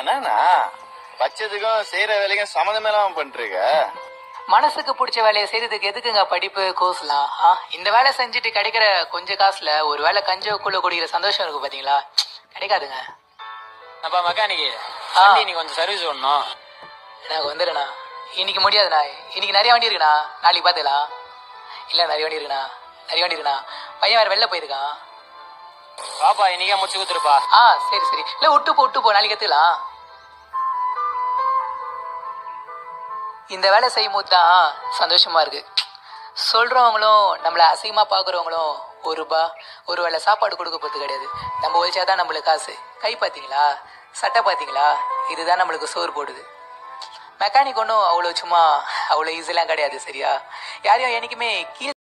என்னண்ணா பச்சதுக்கும் செய்யற வேலைக்கும் சம்மந்தமே இல்லாம பண்றீங்க மனசுக்கு பிடிச்ச வேலையை செய்யறதுக்கு எதுக்குங்க படிப்பு கோர்ஸ்லாம் ஆ இந்த வேலை செஞ்சுட்டு கிடைக்கிற கொஞ்ச காசுல ஒரு வேலை கஞ்சக்குள்ள குடிக்கிற சந்தோஷம் இருக்கு பாத்தீங்களா கிடைக்காதுங்க அப்பா மெக்கானிக்கு ஆ. வண்டி நீ கொஞ்சம் சர்வீஸ் பண்ணணும் எனக்கு வந்துடுண்ணா இன்னைக்கு முடியாதுண்ணா இன்னைக்கு நிறைய வண்டி இருக்குண்ணா நாளைக்கு பார்த்துக்கலாம் இல்ல நிறைய வண்டி இருக்குண்ணா நிறைய வண்டி இருக்குண்ணா பையன் வேற வெளில போயிருக்கான் பாப்பா இன்னைக்கே முடிச்சு கொடுத்துருப்பா ஆ சரி சரி இல்ல விட்டு போ விட்டு போ நாளைக்கு கத்துக்கலாம் இந்த வேலை செய்யும் போது தான் சந்தோஷமா இருக்கு சொல்றவங்களும் நம்மள அசிங்கமா பாக்குறவங்களும் ஒரு ரூபா ஒரு வேளை சாப்பாடு கொடுக்க போறது கிடையாது நம்ம ஒழிச்சாதான் நம்மளுக்கு காசு கை பாத்தீங்களா சட்டை பாத்தீங்களா இதுதான் நம்மளுக்கு சோறு போடுது மெக்கானிக் ஒன்றும் அவ்வளோ சும்மா அவ்வளோ ஈஸிலாம் கிடையாது சரியா யாரையும் என்னைக்குமே கீழ்